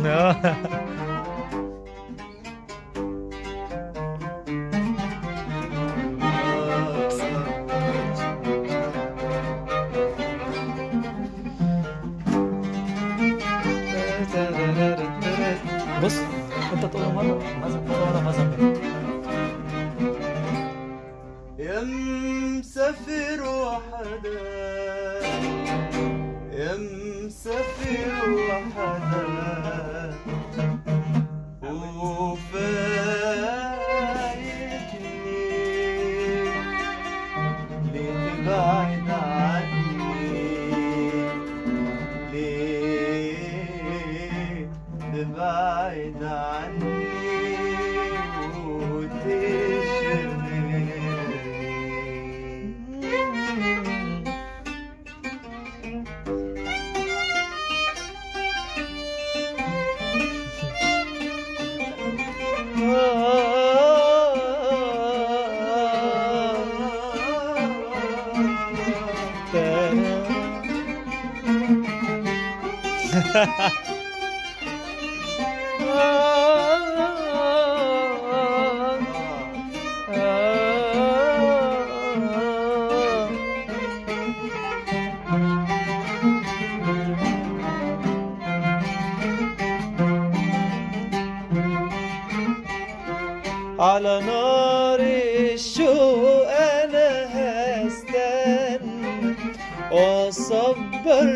اه بص انت تقول مره مثلا مره مثلا يا مسافر وحدا يا مسافر وحدا وفايتني ليه تبعد عني ليه تبعد عني وتشغلني على نار الشوق انا هستنى واصبر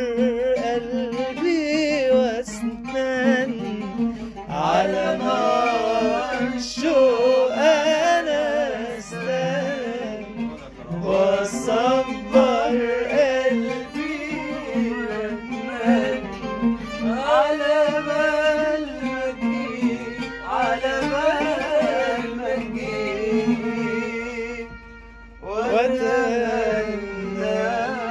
قلبي واستنى على نار الشوق انا هستنى واصبر قلبي واتمنى على بال ما تجيب على بال ما تجيب واتمنى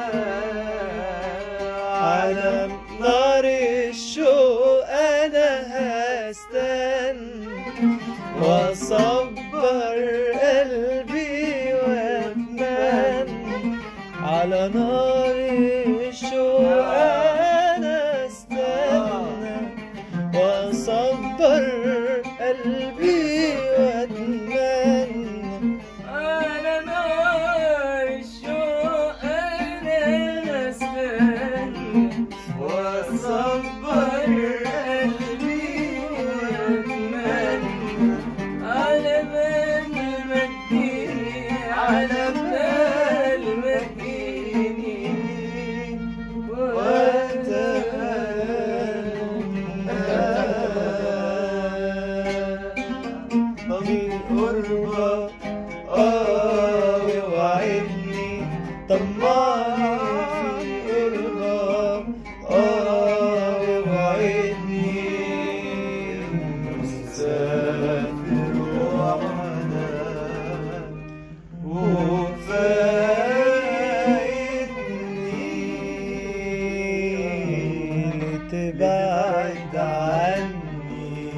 على نار الشوق انا هستنى واصبر قلبي واتمنى على نار الشوق انا استنى واصبر قلبي واتمنى على نار الشوق أنا أستنى واصبر قلبي وأتمنى على بال ما تجيني على بال ما تجيني طمين قربة آه وعدني طمعني في قربة آه وعدني مسافر وحدا وفايتني لتبعد عني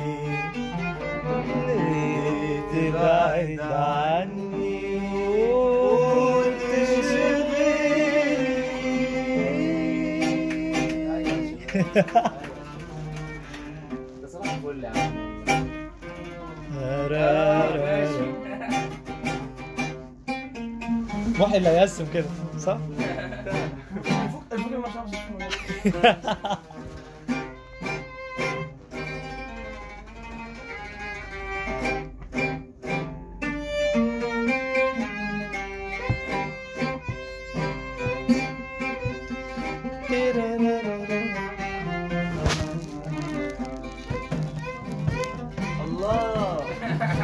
لتبعد عني وتشغلني ده صباح الفل يا عم محي اللي هيقسم كده صح؟ الفكرة ما شافش اسمه الله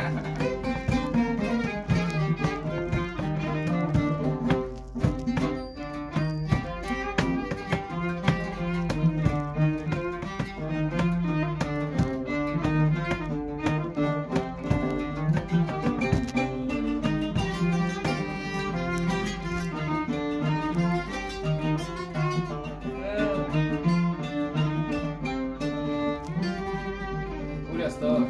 قول يا ستار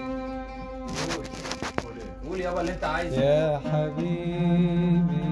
قول قول يابا اللي انت عايزه يا حبيبي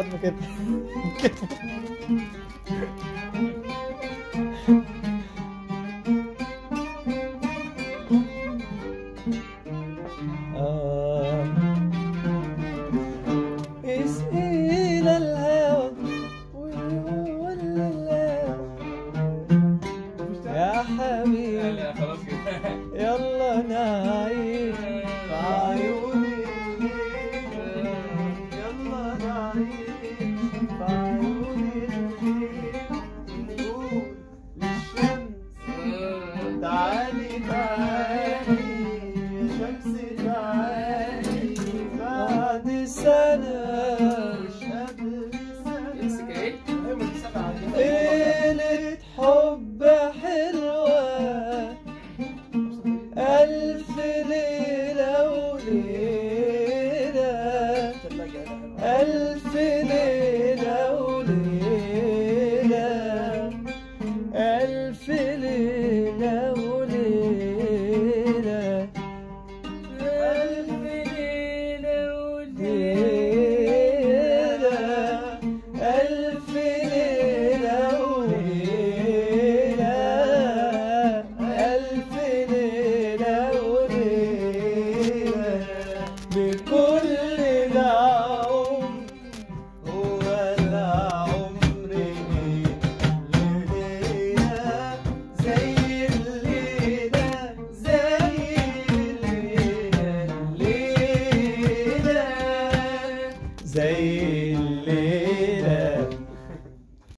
بعد ما كده آه. اسقينا الهوى ويقول الهوى يا حبيبي لا خلاص كده يلا نعيش في عيون الليل يلا نعيش في عيون الليل نقول للشمس تعالي تعالي يا شمس تعالي بعد سنة مش قبل سنة امسك ايه؟ ليلة حب حلوة ألف ليلة وليلة ألف ليلة وليلة ألف ليلة وليلة ألف ليلة وليلة ألف ليلة وليلة ألف ليلة وليلة بكل العمر هو العمر ليلة زي الليلة زي الليلة ليلة زي